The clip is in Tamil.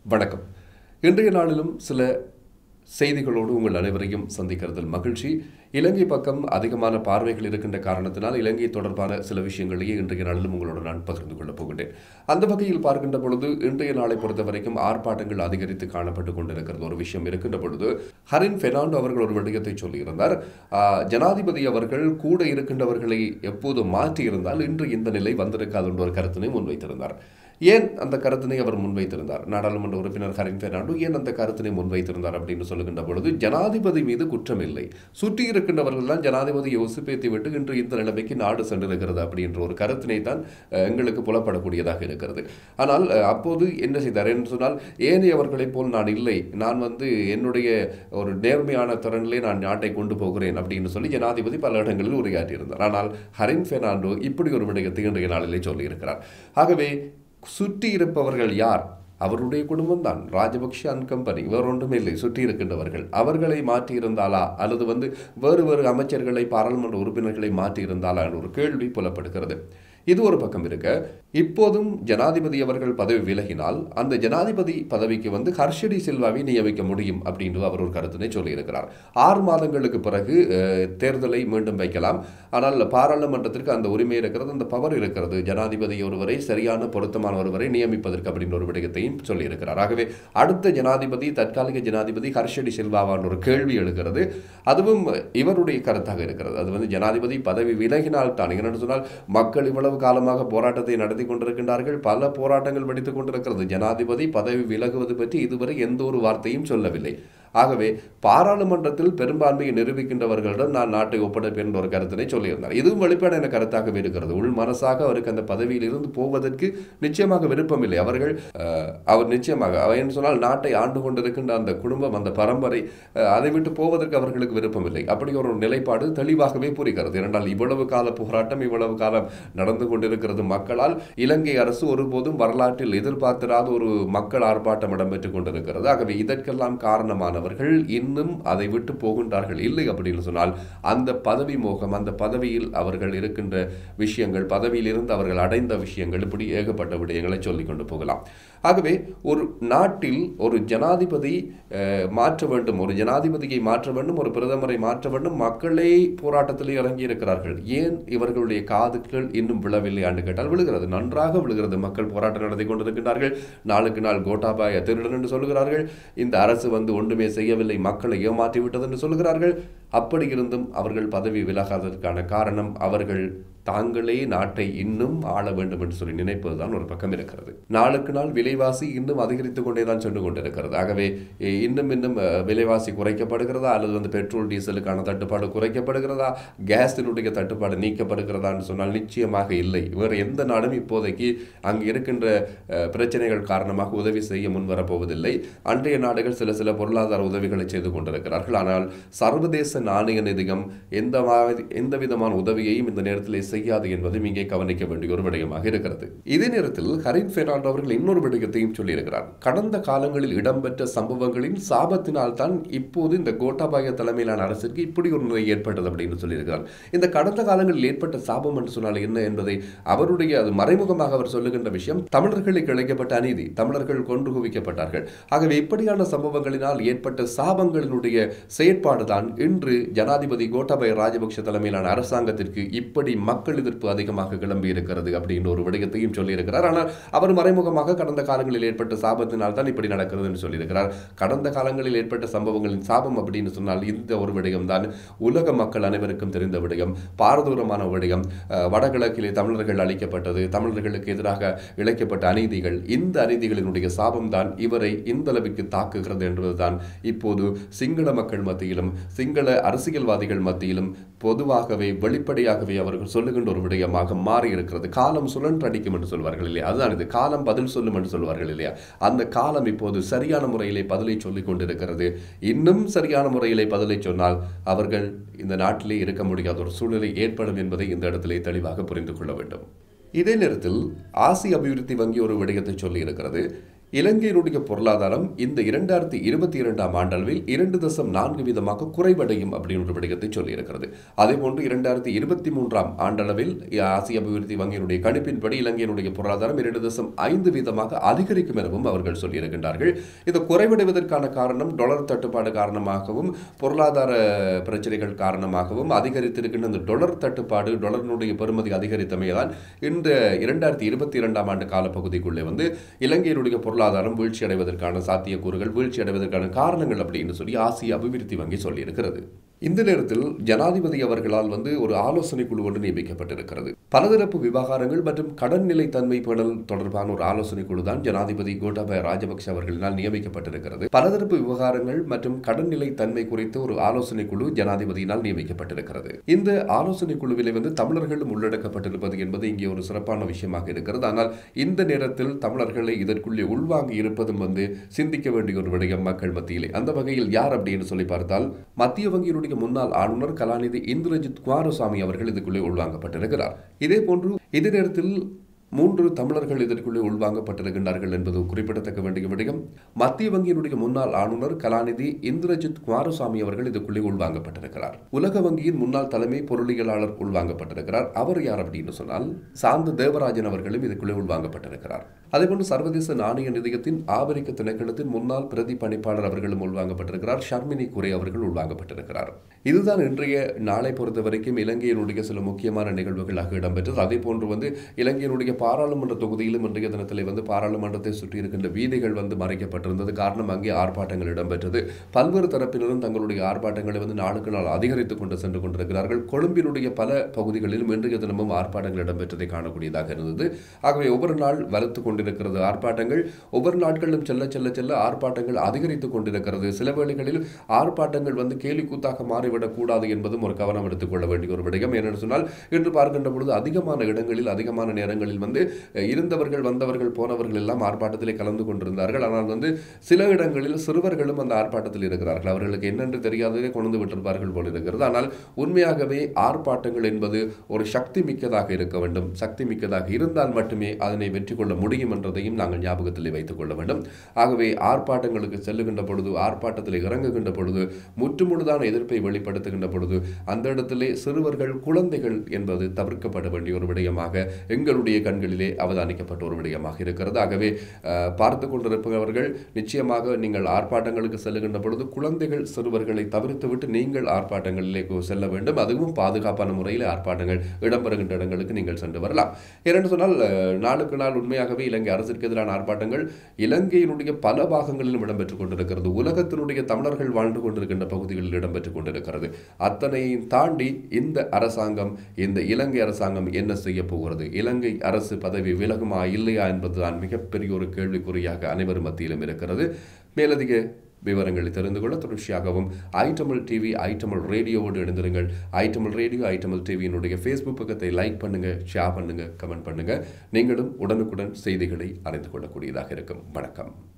வணக்கம் இன்றைய நாளிலும் சில செய்திகளோடு உங்கள் அனைவரையும் சந்திக்கிறதில் மகிழ்ச்சி இலங்கை பக்கம் அதிகமான பார்வைகள் இருக்கின்ற காரணத்தினால் இலங்கை தொடர்பான சில விஷயங்களையே இன்றைய நாளிலும் உங்களோடு நான் பகிர்ந்து கொள்ளப் போகின்றேன் அந்த வகையில் பார்க்கின்ற பொழுது இன்றைய நாளை பொறுத்த வரைக்கும் ஆர்ப்பாட்டங்கள் அதிகரித்து காணப்பட்டு கொண்டிருக்கிறது ஒரு விஷயம் இருக்கின்ற பொழுது ஹரின் பெர்னாண்டோ அவர்கள் ஒரு விடயத்தை சொல்லியிருந்தார் ஆஹ், ஜனாதிபதி அவர்கள் கூட இருக்கின்றவர்களை எப்போது மாற்றியிருந்தால் இன்று இந்த நிலை வந்திருக்காது என்ற ஒரு கருத்தினை முன்வைத்திருந்தார் ஏன் அந்த கருத்தினை அவர் முன்வைத்திருந்தார் நாடாளுமன்ற உறுப்பினர் ஹரின் பெர்னாண்டோ ஏன் அந்த கருத்தினை முன்வைத்திருந்தார் அப்படின்னு சொல்லுகின்ற பொழுது ஜனாதிபதி மீது குற்றம் இல்லை சுற்றி இருக்கின்றவர்கள் தான் ஜனாதிபதி யோசிப்பேத்தி விட்டு இன்று இந்த நிலைமைக்கு நாடு சென்றிருக்கிறது அப்படின்ற ஒரு கருத்தினை தான் அஹ், எங்களுக்கு புலப்படக்கூடியதாக இருக்கிறது ஆனால் அஹ், அப்போது என்ன செய்தார் என்று சொன்னால் ஏனையவர்களைப் போல் நான் இல்லை நான் வந்து என்னுடைய ஒரு நேர்மையான திறனிலே நான் நாட்டை கொண்டு போகிறேன் அப்படின்னு சொல்லி ஜனாதிபதி பல இடங்களில் உரையாற்றியிருந்தார் ஆனால் ஹரின் பெர்னாண்டோ இப்படி ஒரு விடயத்தை இன்றைய நாளிலே சொல்லியிருக்கிறார் ஆகவே சுற்றி இருப்பவர்கள் யார் அவருடைய குடும்பம் தான் ராஜபக்ஷ அண்ட் கம்பெனி வேறு ஒன்றுமே இல்லை சுற்றி இருக்கின்றவர்கள் அவர்களை மாற்றியிருந்தாலா அல்லது வந்து வேறு வேறு அமைச்சர்களை பாராளுமன்ற உறுப்பினர்களை மாற்றியிருந்தாலா என்ற ஒரு கேள்வி புலப்படுகிறது இது ஒரு பக்கம் இருக்க இப்போதும் ஜனாதிபதி அவர்கள் பதவி விலகினால் அந்த ஜனாதிபதி பதவிக்கு வந்து ஹர்ஷடி சில்வாவை நியமிக்க முடியும் அப்படின்னு அவர் ஒரு கருத்தினை சொல்லியிருக்கிறார் ஆறு மாதங்களுக்கு பிறகு அஹ், தேர்தலை மீண்டும் வைக்கலாம் ஆனால் பாராளுமன்றத்திற்கு அந்த உரிமை இருக்கிறது அந்த பவர் இருக்கிறது ஜனாதிபதி ஒருவரை சரியான பொருத்தமான ஒருவரை நியமிப்பதற்கு அப்படின்னு ஒரு விடயத்தையும் சொல்லியிருக்கிறார் ஆகவே அடுத்த ஜனாதிபதி தற்காலிக ஜனாதிபதி ஹர்ஷடி சில்வாவான ஒரு கேள்வி எழுகிறது அதுவும் இவருடைய கருத்தாக இருக்கிறது அது வந்து ஜனாதிபதி பதவி விலகினால் தான் என்னென்னு சொன்னால் மக்கள் இவ்வளவு காலமாக போராட்டத்தை நடத்தி கொண்டிருக்கின்றார்கள் பல போராட்டங்கள் வெடித்துக் கொண்டிருக்கிறது ஜனாதிபதி பதவி விலகுவது பற்றி இதுவரை எந்த ஒரு வார்த்தையும் சொல்லவில்லை ஆகவே பாராளுமன்றத்தில் பெரும்பான்மையை நிரூபிக்கின்றவர்களிடம் நான் நாட்டை ஒப்படைப்பேன் என்ற ஒரு கருத்தினை சொல்லியிருந்தார் இதுவும் வெளிப்படையான கருத்தாகவே இருக்கிறது உள் மனசாக அவருக்கு அந்த பதவியில் இருந்து போவதற்கு நிச்சயமாக விருப்பமில்லை அவர்கள் அஹ், அவர் நிச்சயமாக அவர் என்று சொன்னால் நாட்டை ஆண்டு கொண்டிருக்கின்ற அந்த குடும்பம் அந்த பரம்பரை அஹ், அதை விட்டு போவதற்கு அவர்களுக்கு விருப்பமில்லை அப்படி ஒரு நிலைப்பாடு தெளிவாகவே புரிகிறது இரண்டால் இவ்வளவு கால போராட்டம் இவ்வளவு காலம் நடந்து கொண்டிருக்கிறது மக்களால் இலங்கை அரசு ஒருபோதும் வரலாற்றில் எதிர்பார்த்திராத ஒரு மக்கள் ஆர்ப்பாட்டம் இடம்பெற்றுக் கொண்டிருக்கிறது ஆகவே இதற்கெல்லாம் காரணமானவர்கள் இன்னும் அதை விட்டு போகின்றார்கள் இல்லை அப்படின்னு சொன்னால் அந்த பதவி மோகம் அந்த பதவியில் அவர்கள் இருக்கின்ற விஷயங்கள் பதவியில் இருந்து அவர்கள் அடைந்த விஷயங்கள் இப்படி ஏகப்பட்ட விடயங்களை சொல்லிக் கொண்டு போகலாம் ஆகவே ஒரு நாட்டில் ஒரு ஜனாதிபதி அஹ், மாற்ற வேண்டும் ஒரு ஜனாதிபதியை மாற்ற வேண்டும் ஒரு பிரதமரை மாற்ற வேண்டும் மக்களே போராட்டத்தில் இறங்கி இருக்கிறார்கள் ஏன் இவர்களுடைய காதுகள் இன்னும் விழவில்லை என்று கேட்டால் விழுகிறது நன்றாக விழுகிறது மக்கள் போராட்டம் நடத்தி கொண்டிருக்கிறார்கள் நாளுக்கு நாள் கோட்டாபாய திருடன் என்று சொல்லுகிறார்கள் இந்த அரசு வந்து ஒன்றுமே செய்யவில்லை மக்களை ஏமாற்றி விட்டது என்று சொல்லுகிறார்கள் அப்படி இருந்தும் அவர்கள் பதவி விலகாததற்கான காரணம் அவர்கள் தாங்களே நாட்டை இன்னும் ஆள வேண்டும் என்று சொல்லி நினைப்பதுதான் ஒரு பக்கம் இருக்கிறது நாளுக்கு நாள் விலைவாசி இன்னும் அதிகரித்துக் கொண்டே தான் சென்று கொண்டிருக்கிறது ஆகவே எ, இன்னும் இன்னும் அஹ், விலைவாசி குறைக்கப்படுகிறதா அல்லது வந்து பெட்ரோல் டீசலுக்கான தட்டுப்பாடு குறைக்கப்படுகிறதா கேஸினுடைய தட்டுப்பாடு நீக்கப்படுகிறதான்னு சொன்னால் நிச்சயமாக இல்லை வேறு எந்த நாடும் இப்போதைக்கு அங்கு இருக்கின்ற அஹ், பிரச்சனைகள் காரணமாக உதவி செய்ய முன்வரப்போவதில்லை அன்றைய நாடுகள் சில சில பொருளாதார உதவிகளை செய்து கொண்டிருக்கிறார்கள் ஆனால் சர்வதேச நாணய நிதியம் எந்த மாதிரி எந்த விதமான உதவியையும் இந்த நேரத்தில் செய்யாது என்பதும் இங்கே கவனிக்க வேண்டிய ஒரு விடயமாக இருக்கிறது இதே நேரத்தில் ஹரின் பெர்னாண்டோ அவர்கள் இன்னொரு விடயத்தையும் சொல்லியிருக்கிறார் கடந்த காலங்களில் இடம்பெற்ற சம்பவங்களின் சாபத்தினால் தான் இப்போது இந்த கோட்டாபாய தலைமையிலான அரசிற்கு இப்படி ஒரு நிலை ஏற்பட்டது அப்படின்னு சொல்லியிருக்கிறார் இந்த கடந்த காலங்களில் ஏற்பட்ட சாபம் என்று சொன்னால் என்ன என்பதை அவருடைய அது மறைமுகமாக அவர் சொல்லுகின்ற விஷயம் தமிழர்களுக்கு இழைக்கப்பட்ட அநீதி தமிழர்கள் கொண்டு குவிக்கப்பட்டார்கள் ஆகவே இப்படியான சம்பவங்களினால் ஏற்பட்ட சாபங்களினுடைய செயற்பாடு தான் இன்று ஜனாதிபதி கோட்டாபய ராஜபக்ஷ தலைமையிலான அரசாங்கத்திற்கு இப்படி மக்கள் எதிர்ப்பு அதிகமாக கிளம்பி இருக்கிறது அப்படின்ற ஒரு விடயத்தையும் சொல்லியிருக்கிறார் ஆனால் அவர் மறைமுகமாக கடந்த காலங்களில் ஏற்பட்ட சாபத்தினால் தான் இப்படி நடக்கிறது என்று சொல்லியிருக்கிறார் கடந்த காலங்களில் ஏற்பட்ட சம்பவங்களின் சாபம் அப்படின்னு சொன்னால் இந்த ஒரு விடயம் தான் உலக மக்கள் அனைவருக்கும் தெரிந்த விடயம் பாரதூரமான விடயம் அஹ், வடகிழக்கிலே தமிழர்கள் அளிக்கப்பட்டது தமிழர்களுக்கு எதிராக இழைக்கப்பட்ட அநீதிகள் இந்த அநீதிகளினுடைய சாபம் தான் இவரை இந்த அளவிற்கு தாக்குகிறது என்பதுதான் இப்போது சிங்கள மக்கள் மத்தியிலும் சிங்கள அரசியல்வாதிகள் மத்தியிலும் பொதுவாகவே வெளிப்படையாகவே அவர்கள் சொல்லுகின்ற ஒரு விடயமாக மாறி இருக்கிறது காலம் சுழன்றடிக்கும் என்று சொல்வார்கள் இல்லையா அதுதான் இது காலம் பதில் சொல்லும் என்று சொல்வார்கள் இல்லையா அந்த காலம் இப்போது சரியான முறையிலே பதிலை சொல்லிக் கொண்டிருக்கிறது இன்னும் சரியான முறையிலே பதிலை சொன்னால் அவர்கள் இந்த நாட்டிலே இருக்க முடியாத ஒரு சூழ்நிலை ஏற்படும் என்பதை இந்த இடத்திலே தெளிவாக புரிந்து கொள்ள வேண்டும் இதே நேரத்தில் ஆசிய அபிவிருத்தி வங்கி ஒரு விடயத்தை சொல்லி இருக்கிறது இலங்கையினுடைய பொருளாதாரம் இந்த இரண்டாயிரத்தி இருபத்தி இரண்டாம் ஆண்டளவில் இரண்டு தசம் நான்கு வீதமாக குறைவடையும் அப்படின்னு ஒரு விடயத்தை சொல்லியிருக்கிறது அதேபோன்று இரண்டாயிரத்தி இருபத்தி மூன்றாம் ஆண்டளவில் ஆசிய அபிவிருத்தி வங்கியினுடைய கணிப்பின்படி இலங்கையினுடைய பொருளாதாரம் இரண்டு தசம் ஐந்து வீதமாக அதிகரிக்கும் எனவும் அவர்கள் சொல்லியிருக்கின்றார்கள் இது குறைவடைவதற்கான காரணம் டாலர் தட்டுப்பாடு காரணமாகவும் பொருளாதார பிரச்சனைகள் காரணமாகவும் அதிகரித்திருக்கின்ற இந்த டாலர் தட்டுப்பாடு டாலரினுடைய பெறுமதி அதிகரித்தமைதான் இந்த இரண்டாயிரத்தி இருபத்தி இரண்டாம் ஆண்டு காலப்பகுதிக்குள்ளே வந்து இலங்கையினுடைய பொருளாதாரம் வீழ்ச்சி அடைவதற்கான சாத்தியக்கூறுகள் வீழ்ச்சி அடைவதற்கான காரணங்கள் அப்படின்னு சொல்லி ஆசிய அபிவிருத்தி வங்கி சொல்லியிருக்கிறது இந்த நேரத்தில் ஜனாதிபதி அவர்களால் வந்து ஒரு ஆலோசனை குழு ஒன்று நியமிக்கப்பட்டிருக்கிறது பலதரப்பு விவகாரங்கள் மற்றும் கடன் நிலை தன்மை பேணல் தொடர்பான ஒரு ஆலோசனை குழு தான் ஜனாதிபதி கோட்டாபய ராஜபக்ஷ அவர்களினால் நியமிக்கப்பட்டிருக்கிறது பலதரப்பு விவகாரங்கள் மற்றும் கடன் நிலை தன்மை குறித்த ஒரு ஆலோசனை குழு ஜனாதிபதியினால் நியமிக்கப்பட்டிருக்கிறது இந்த ஆலோசனை குழுவிலே வந்து தமிழர்களும் உள்ளடக்கப்பட்டிருப்பது என்பது இங்கே ஒரு சிறப்பான விஷயமாக இருக்கிறது ஆனால் இந்த நேரத்தில் தமிழர்களை இதற்குள்ளே உள்வாங்கி இருப்பதும் வந்து சிந்திக்க வேண்டிய ஒரு விடயம் மக்கள் மத்தியிலே அந்த வகையில் யார் அப்படின்னு சொல்லி பார்த்தால் மத்திய வங்கியினுடைய முன்னாள் ஆளுநர் கலாநிதி இந்திரஜித் குமாரசாமி அவர்கள் இதுக்குள்ளே உள்வாங்கப்பட்டிருக்கிறார் இதே போன்று இதே நேரத்தில் மூன்று தமிழர்கள் இதற்குள்ளே உள்வாங்கப்பட்டிருக்கின்றார்கள் என்பது குறிப்பிடத்தக்க வேண்டிய விடயம் மத்திய வங்கியினுடைய முன்னாள் ஆளுநர் கலாநிதி இந்திரஜித் குமாரசாமி அவர்கள் இதுக்குள்ளே உள்வாங்கப்பட்டிருக்கிறார் உலக வங்கியின் முன்னாள் தலைமை பொருளியலாளர் உள்வாங்கப்பட்டிருக்கிறார் அவர் யார் அப்படின்னு சொன்னால் சாந்த தேவராஜன் அவர்களும் இதுக்குள்ளே உள்வாங்கப்பட்டிருக்கிறார் அதேபோன்று சர்வதேச நாணய நிதியத்தின் ஆபிரிக்க திணைக்களத்தின் முன்னாள் பிரதி பணிப்பாளர் அவர்களும் உள்வாங்கப்பட்டிருக்கிறார் ஷர்மினி குரே அவர்கள் உள்வாங்கப்பட்டிருக்கிறார் இதுதான் இன்றைய நாளை பொறுத்த வரைக்கும் இலங்கையினுடைய சில முக்கியமான நிகழ்வுகளாக இடம்பெற்றது அதே போன்று வந்து இலங்கையினுடைய பாராளுமன்ற தொகுதியிலும் இன்றைய தினத்தில் வந்து பாராளுமன்றத்தை சுற்றி இருக்கின்ற வீதிகள் வந்து மறைக்கப்பட்டிருந்தது காரணம் அங்கே ஆர்ப்பாட்டங்கள் இடம்பெற்றது பல்வேறு தரப்பினரும் தங்களுடைய ஆர்ப்பாட்டங்களை வந்து நாளுக்கு நாள் அதிகரித்துக் கொண்டு சென்று கொண்டிருக்கிறார்கள் கொழும்பினுடைய பல பகுதிகளிலும் இன்றைய தினமும் ஆர்ப்பாட்டங்கள் இடம்பெற்றதை காணக்கூடியதாக இருந்தது ஆகவே ஒவ்வொரு நாள் வலுத்து கொண்டிருக்கிறது ஆர்ப்பாட்டங்கள் ஒவ்வொரு நாட்களிலும் செல்ல செல்ல செல்ல ஆர்ப்பாட்டங்கள் அதிகரித்துக் கொண்டிருக்கிறது சில வேளைகளில் ஆர்ப்பாட்டங்கள் வந்து கேலிக்கூத்தாக மாறிவிடக் கூடாது என்பதும் ஒரு கவனம் எடுத்துக்கொள்ள வேண்டிய ஒரு விடயம் ஏனென்று சொன்னால் இன்று பார்க்கின்ற பொழுது அதிகமான இடங்களில் அதிகமான நேரங்களில் வந்து இருந்தவர்கள் வந்தவர்கள் போனவர்கள் எல்லாம் ஆர்ப்பாட்டத்திலே கலந்து கொண்டிருந்தார்கள் ஆனால் வந்து சில இடங்களில் சிறுவர்களும் அந்த ஆர்ப்பாட்டத்தில் இருக்கிறார்கள் அவர்களுக்கு என்னென்று தெரியாததே கொண்டு விட்டிருப்பார்கள் போல் இருக்கிறது ஆனால் உண்மையாகவே ஆர்ப்பாட்டங்கள் என்பது ஒரு சக்தி மிக்கதாக இருக்க வேண்டும் சக்தி மிக்கதாக இருந்தால் மட்டுமே அதனை வெற்றி கொள்ள முடியும் என்றதையும் நாங்கள் ஞாபகத்தில் வைத்துக் கொள்ள வேண்டும் ஆகவே ஆர்ப்பாட்டங்களுக்கு செல்லுகின்ற பொழுது ஆர்ப்பாட்டத்தில் இறங்குகின்ற பொழுது முற்றுமுழுதான எதிர்ப்பை வெளிப்படுத்துகின்ற பொழுது அந்த இடத்திலே சிறுவர்கள் குழந்தைகள் என்பது தவிர்க்கப்பட வேண்டிய ஒரு விடயமாக எங்களுடைய கண்களிலே அவதானிக்கப்பட்ட ஒரு விடயமாக இருக்கிறது ஆகவே அஹ், பார்த்து கொண்டிருப்பவர்கள் நிச்சயமாக நீங்கள் ஆர்ப்பாட்டங்களுக்கு செல்லுகின்ற பொழுது குழந்தைகள் சிறுவர்களை தவிர்த்துவிட்டு நீங்கள் ஆர்ப்பாட்டங்களிலே கு- செல்ல வேண்டும் அதுவும் பாதுகாப்பான முறையில் ஆர்ப்பாட்டங்கள் இடம்பெறுகின்ற இடங்களுக்கு நீங்கள் சென்று வரலாம் ஏனென்று சொன்னால் அஹ், நாளுக்கு நாள் உண்மையாகவே இலங்கை அரசிற்கு எதிரான ஆர்ப்பாட்டங்கள் இலங்கையினுடைய பல பாகங்களிலும் இடம்பெற்றுக் கொண்டிருக்கிறது உலகத்தினுடைய தமிழர்கள் வாழ்ந்து கொண்டிருக்கின்ற பகுதிகளில் இடம்பெற்றுக் கொண்டிருக்கிறது அத்தனையும் தாண்டி இந்த அரசாங்கம் இந்த இலங்கை அரசாங்கம் என்ன செய்ய போகிறது இலங்கை அரசு பதவி விலகுமா இல்லையா என்பதுதான் மிகப்பெரிய ஒரு கேள்விக்குறியாக அனைவரும் மத்தியிலும் இருக்கிறது மேலதிக விவரங்களை தெரிந்து கொள்ள தொடர்ச்சியாகவும் ஐட்டமல் டிவி ஐட்டமல் ரேடியோவோடு இணைந்திருங்கள் ஐட்டமல் ரேடியோ ஐட்டமல் டிவியினுடைய ஃபேஸ்புக் பக்கத்தை லைக் பண்ணுங்க ஷேர் பண்ணுங்க கமெண்ட் பண்ணுங்க நீங்களும் உடனுக்குடன் செய்திகளை அறிந்து கொள்ளக்கூடியதாக இருக்கும் வணக்கம்